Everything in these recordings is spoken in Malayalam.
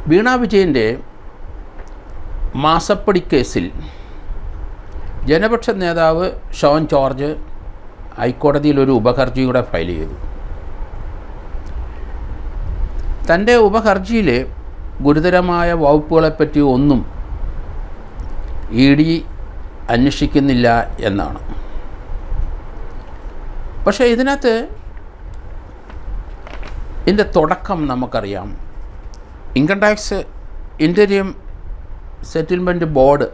വീണ വിജയൻ്റെ മാസപ്പടി കേസിൽ ജനപക്ഷ നേതാവ് ഷോൺ ജോർജ് ഹൈക്കോടതിയിൽ ഒരു ഉപഹർജി കൂടെ ഫയൽ ചെയ്തു തൻ്റെ ഉപഹർജിയിൽ ഗുരുതരമായ വകുപ്പുകളെപ്പറ്റി ഒന്നും ഇ ഡി അന്വേഷിക്കുന്നില്ല എന്നാണ് പക്ഷേ ഇതിനകത്ത് ഇതിൻ്റെ തുടക്കം നമുക്കറിയാം income tax interim settlement board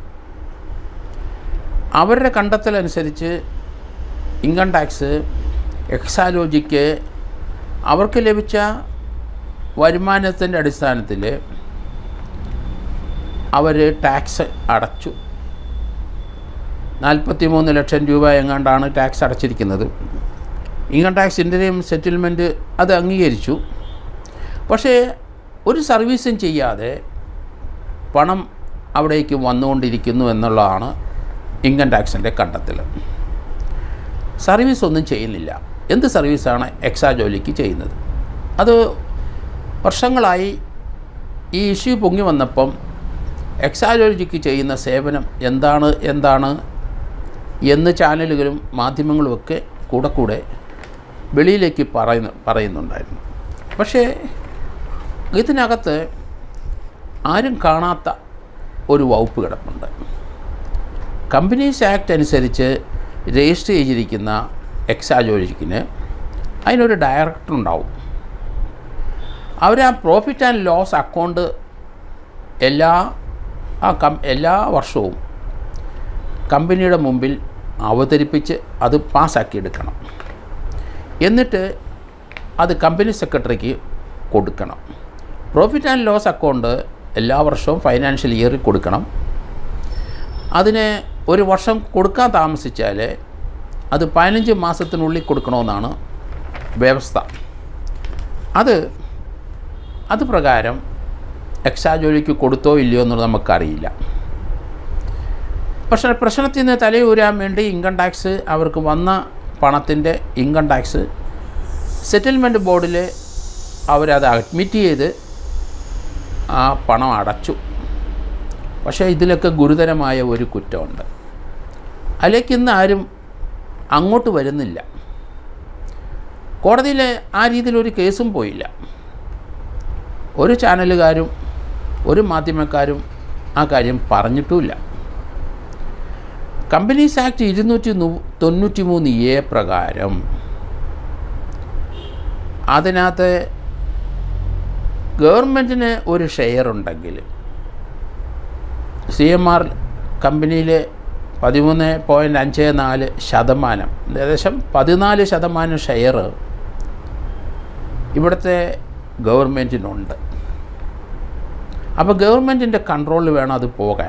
അവരുടെ കണ്ടെത്തലനുസരിച്ച് ഇൻകം ടാക്സ് എക്സാലോജിക്ക് അവർക്ക് ലഭിച്ച വരുമാനത്തിൻ്റെ അടിസ്ഥാനത്തിൽ അവർ ടാക്സ് അടച്ചു നാൽപ്പത്തി മൂന്ന് ലക്ഷം രൂപ എങ്ങാണ്ടാണ് ടാക്സ് അടച്ചിരിക്കുന്നത് ഇൻകം ടാക്സ് ഇൻ്റർനെയും സെറ്റിൽമെൻറ്റ് അത് അംഗീകരിച്ചു പക്ഷേ ഒരു സർവീസും ചെയ്യാതെ പണം അവിടേക്ക് വന്നുകൊണ്ടിരിക്കുന്നു എന്നുള്ളതാണ് ഇൻകം ടാക്സിൻ്റെ കണ്ടെത്തൽ സർവീസ് ഒന്നും ചെയ്യുന്നില്ല എന്ത് സർവീസാണ് എക്സാ ജോലിക്ക് ചെയ്യുന്നത് അത് വർഷങ്ങളായി ഈ ഇഷ്യൂ പൊങ്ങി വന്നപ്പം എക്സാലോജിക്ക് ചെയ്യുന്ന സേവനം എന്താണ് എന്താണ് എന്ന് ചാനലുകളും മാധ്യമങ്ങളുമൊക്കെ കൂടെ കൂടെ വെളിയിലേക്ക് പറയുന്നു പറയുന്നുണ്ടായിരുന്നു പക്ഷേ ഇതിനകത്ത് ആരും കാണാത്ത ഒരു വകുപ്പ് കിടപ്പുണ്ട് കമ്പനീസ് ആക്ട് അനുസരിച്ച് രജിസ്റ്റർ ചെയ്തിരിക്കുന്ന എക്സാജോലിക്കിന് അതിനൊരു ഡയറക്ടർ ഉണ്ടാവും അവർ ആ പ്രോഫിറ്റ് ആൻഡ് ലോസ് അക്കൗണ്ട് എല്ലാ ആ കം എല്ലാ വർഷവും കമ്പനിയുടെ മുമ്പിൽ അവതരിപ്പിച്ച് അത് പാസ്സാക്കി എടുക്കണം എന്നിട്ട് അത് കമ്പനി സെക്രട്ടറിക്ക് കൊടുക്കണം പ്രോഫിറ്റ് ആൻഡ് ലോസ് അക്കൗണ്ട് എല്ലാ വർഷവും ഫൈനാൻഷ്യൽ ഇയറിൽ കൊടുക്കണം അതിന് ഒരു വർഷം കൊടുക്കാൻ താമസിച്ചാൽ അത് പതിനഞ്ച് മാസത്തിനുള്ളിൽ കൊടുക്കണമെന്നാണ് വ്യവസ്ഥ അത് അത് പ്രകാരം എക്സാ ജോലിക്ക് കൊടുത്തോ ഇല്ലയോ എന്നുള്ളത് നമുക്കറിയില്ല പക്ഷേ പ്രശ്നത്തിൽ നിന്ന് തലയൂരാൻ വേണ്ടി ഇൻകം ടാക്സ് അവർക്ക് വന്ന പണത്തിൻ്റെ ഇൻകം ടാക്സ് സെറ്റിൽമെൻറ്റ് ബോർഡിൽ അവരത് അഡ്മിറ്റ് ചെയ്ത് ആ പണം അടച്ചു പക്ഷേ ഇതിലൊക്കെ ഗുരുതരമായ ഒരു കുറ്റമുണ്ട് അതിലേക്ക് ഇന്ന് ആരും അങ്ങോട്ട് വരുന്നില്ല കോടതിയിൽ ആ രീതിയിൽ ഒരു കേസും പോയില്ല ഒരു ചാനലുകാരും ഒരു മാധ്യമക്കാരും ആ കാര്യം പറഞ്ഞിട്ടുമില്ല കമ്പനീസ് ആക്ട് ഇരുന്നൂറ്റി തൊണ്ണൂറ്റി മൂന്ന് എ പ്രകാരം അതിനകത്ത് ഗവൺമെൻറ്റിന് ഒരു ഷെയർ ഉണ്ടെങ്കിൽ സി എം ആർ കമ്പനിയിൽ പതിമൂന്ന് പോയിൻറ്റ് അഞ്ച് നാല് ശതമാനം ഏകദേശം പതിനാല് ശതമാനം ഷെയർ ഇവിടുത്തെ ഗവൺമെൻറ്റിനുണ്ട് അപ്പോൾ ഗവൺമെൻറ്റിൻ്റെ കൺട്രോളിൽ വേണം അത് പോകാൻ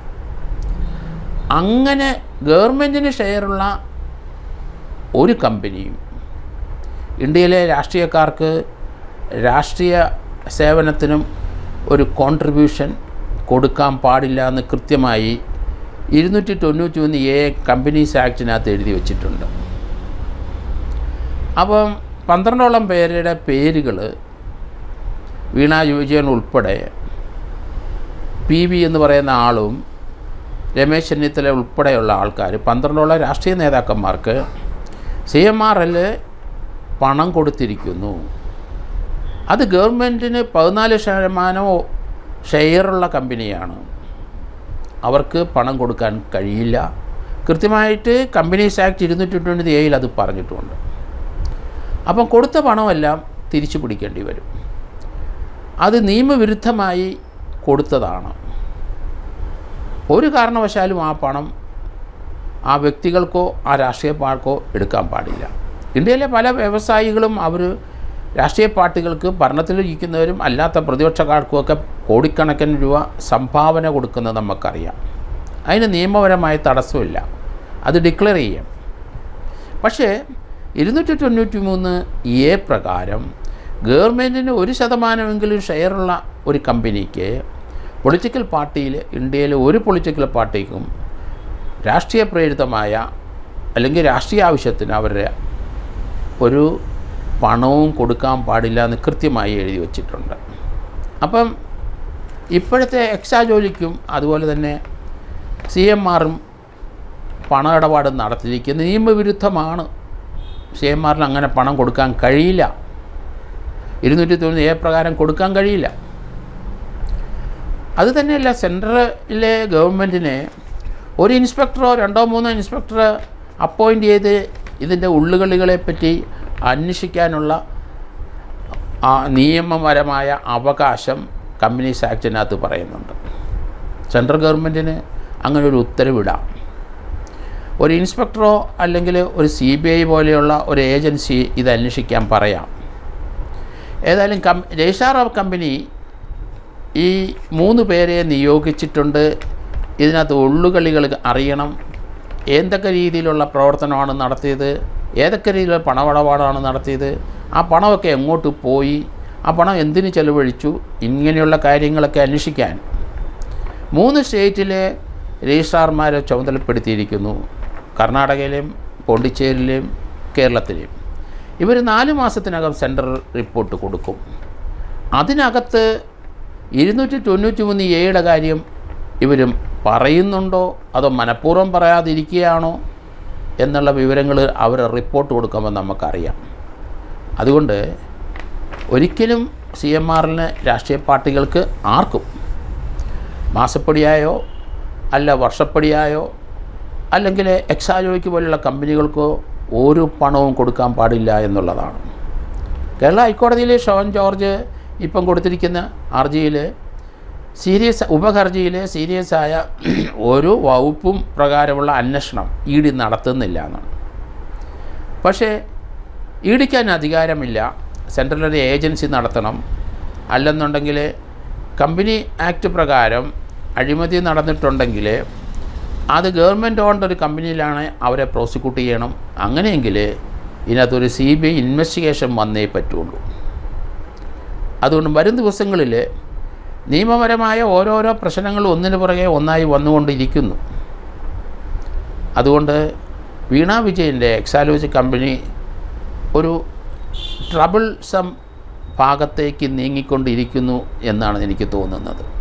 അങ്ങനെ ഗവൺമെൻറ്റിന് ഷെയറുള്ള ഒരു കമ്പനിയും ഇന്ത്യയിലെ രാഷ്ട്രീയക്കാർക്ക് രാഷ്ട്രീയ സേവനത്തിനും ഒരു കോൺട്രിബ്യൂഷൻ കൊടുക്കാൻ പാടില്ല എന്ന് കൃത്യമായി ഇരുന്നൂറ്റി തൊണ്ണൂറ്റി ഒന്ന് എ കമ്പനീസ് ആക്ടിനകത്ത് എഴുതി വച്ചിട്ടുണ്ട് അപ്പം പന്ത്രണ്ടോളം പേരുടെ പേരുകൾ വീണ വിജയൻ ഉൾപ്പെടെ പി വി എന്ന് പറയുന്ന ആളും രമേശ് ചെന്നിത്തല ഉൾപ്പെടെയുള്ള ആൾക്കാർ പന്ത്രണ്ടോളം രാഷ്ട്രീയ നേതാക്കന്മാർക്ക് സി എം ആർ എൽ പണം കൊടുത്തിരിക്കുന്നു അത് ഗവൺമെൻറ്റിന് പതിനാല് ശതമാനമോ ഷെയറുള്ള കമ്പനിയാണ് അവർക്ക് പണം കൊടുക്കാൻ കഴിയില്ല കൃത്യമായിട്ട് കമ്പനീസ് ആക്ട് ഇരുന്നൂറ്റി ട്വൻറ്റി എയിൽ അത് പറഞ്ഞിട്ടുമുണ്ട് അപ്പം കൊടുത്ത പണമെല്ലാം തിരിച്ചു പിടിക്കേണ്ടി വരും അത് നിയമവിരുദ്ധമായി കൊടുത്തതാണ് ഒരു കാരണവശാലും ആ പണം ആ വ്യക്തികൾക്കോ ആ രാഷ്ട്രീയ പാർട്ടിക്കോ എടുക്കാൻ പാടില്ല ഇന്ത്യയിലെ പല വ്യവസായികളും അവർ രാഷ്ട്രീയ പാർട്ടികൾക്ക് ഭരണത്തിലിരിക്കുന്നവരും അല്ലാത്ത പ്രതിപക്ഷക്കാർക്കുമൊക്കെ കോടിക്കണക്കിന് രൂപ സംഭാവന കൊടുക്കുന്നത് നമുക്കറിയാം അതിന് നിയമപരമായ തടസ്സമില്ല അത് ഡിക്ലെയർ ചെയ്യാം പക്ഷേ ഇരുന്നൂറ്റി തൊണ്ണൂറ്റി മൂന്ന് എ പ്രകാരം ഗവൺമെൻറ്റിന് ഒരു ശതമാനമെങ്കിലും ഷെയറുള്ള ഒരു കമ്പനിക്ക് പൊളിറ്റിക്കൽ പാർട്ടിയിൽ ഇന്ത്യയിലെ ഒരു പൊളിറ്റിക്കൽ പാർട്ടിക്കും രാഷ്ട്രീയ പ്രേരിതമായ അല്ലെങ്കിൽ രാഷ്ട്രീയ ആവശ്യത്തിന് അവരുടെ ഒരു പണവും കൊടുക്കാൻ പാടില്ല എന്ന് കൃത്യമായി എഴുതി വച്ചിട്ടുണ്ട് അപ്പം ഇപ്പോഴത്തെ എക്സാ ജോലിക്കും അതുപോലെ തന്നെ സി എം ആറും പണ ഇടപാട് നടത്തിയിരിക്കുന്നത് നിയമവിരുദ്ധമാണ് സി എം ആറിന് അങ്ങനെ പണം കൊടുക്കാൻ കഴിയില്ല ഇരുന്നൂറ്റി തൊണ്ണൂറ് എ പ്രകാരം കൊടുക്കാൻ കഴിയില്ല അത് തന്നെയല്ല സെൻട്രലിലെ ഗവൺമെൻറ്റിനെ ഒരു ഇൻസ്പെക്ടറോ രണ്ടോ മൂന്നോ ഇൻസ്പെക്ടർ അപ്പോയിൻ്റ് ചെയ്ത് ഇതിൻ്റെ ഉള്ളുകളികളെപ്പറ്റി അന്വേഷിക്കാനുള്ള ആ നിയമപരമായ അവകാശം കമ്പനീസ് ആക്ടിനകത്ത് പറയുന്നുണ്ട് സെൻട്രൽ ഗവൺമെൻറ്റിന് അങ്ങനെ ഒരു ഉത്തരവിടാം ഒരു ഇൻസ്പെക്ടറോ അല്ലെങ്കിൽ ഒരു സി ബി ഐ പോലെയുള്ള ഒരു ഏജൻസി ഇത് അന്വേഷിക്കാൻ പറയാം ഏതായാലും കം രജിസ്ട്രാർ ഓഫ് കമ്പനി ഈ മൂന്ന് പേരെ നിയോഗിച്ചിട്ടുണ്ട് ഇതിനകത്ത് ഉള്ളുകളികൾ അറിയണം എന്തൊക്കെ രീതിയിലുള്ള പ്രവർത്തനമാണ് നടത്തിയത് ഏതൊക്കെ രീതിയിലുള്ള പണമിടപാടാണ് നടത്തിയത് ആ പണമൊക്കെ എങ്ങോട്ട് പോയി ആ പണം എന്തിന് ചെലവഴിച്ചു ഇങ്ങനെയുള്ള കാര്യങ്ങളൊക്കെ അന്വേഷിക്കാൻ മൂന്ന് സ്റ്റേറ്റിലെ രജിസ്ട്രാർമാരെ ചുമതലപ്പെടുത്തിയിരിക്കുന്നു കർണാടകയിലെയും പോണ്ടിച്ചേരിയിലെയും കേരളത്തിലെയും ഇവർ നാല് മാസത്തിനകം സെൻട്രൽ റിപ്പോർട്ട് കൊടുക്കും അതിനകത്ത് ഇരുന്നൂറ്റി തൊണ്ണൂറ്റി മൂന്ന് എയുടെ കാര്യം ഇവരും പറയുന്നുണ്ടോ അതോ മനഃപൂർവ്വം പറയാതിരിക്കുകയാണോ എന്നുള്ള വിവരങ്ങൾ അവർ റിപ്പോർട്ട് കൊടുക്കുമ്പോൾ നമുക്കറിയാം അതുകൊണ്ട് ഒരിക്കലും സി എം ആറിന് രാഷ്ട്രീയ പാർട്ടികൾക്ക് ആർക്കും മാസപ്പടിയായോ അല്ല വർഷപ്പടിയായോ അല്ലെങ്കിൽ എക്സാലോയ്ക്ക് പോലുള്ള കമ്പനികൾക്കോ ഒരു പണവും കൊടുക്കാൻ പാടില്ല എന്നുള്ളതാണ് കേരള ഹൈക്കോടതിയിലെ ഷോൺ ജോർജ് ഇപ്പം കൊടുത്തിരിക്കുന്ന ഹർജിയിൽ സീരിയസ് ഉപഹർജിയിൽ സീരിയസ് ആയ ഒരു വകുപ്പും പ്രകാരമുള്ള അന്വേഷണം ഇ ഡി നടത്തുന്നില്ല എന്നാണ് പക്ഷേ ഇ ഡിക്കാൻ അധികാരമില്ല സെൻട്രൽ ഒരു ഏജൻസി നടത്തണം അല്ലെന്നുണ്ടെങ്കിൽ കമ്പനി ആക്ട് പ്രകാരം അഴിമതി നടന്നിട്ടുണ്ടെങ്കിൽ അത് ഗവൺമെൻറ് ഓൺഡ് ഒരു കമ്പനിയിലാണ് അവരെ പ്രോസിക്യൂട്ട് ചെയ്യണം അങ്ങനെയെങ്കിൽ ഇതിനകത്തൊരു സി ബി ഐ ഇൻവെസ്റ്റിഗേഷൻ വന്നേ പറ്റുള്ളൂ അതുകൊണ്ട് വരും ദിവസങ്ങളിൽ നിയമപരമായ ഓരോരോ പ്രശ്നങ്ങൾ ഒന്നിനു പുറകെ ഒന്നായി വന്നുകൊണ്ടിരിക്കുന്നു അതുകൊണ്ട് വീണ വിജയൻ്റെ എക്സാലോജി കമ്പനി ഒരു ട്രബിൾ സം ഭാഗത്തേക്ക് നീങ്ങിക്കൊണ്ടിരിക്കുന്നു എന്നാണ് എനിക്ക് തോന്നുന്നത്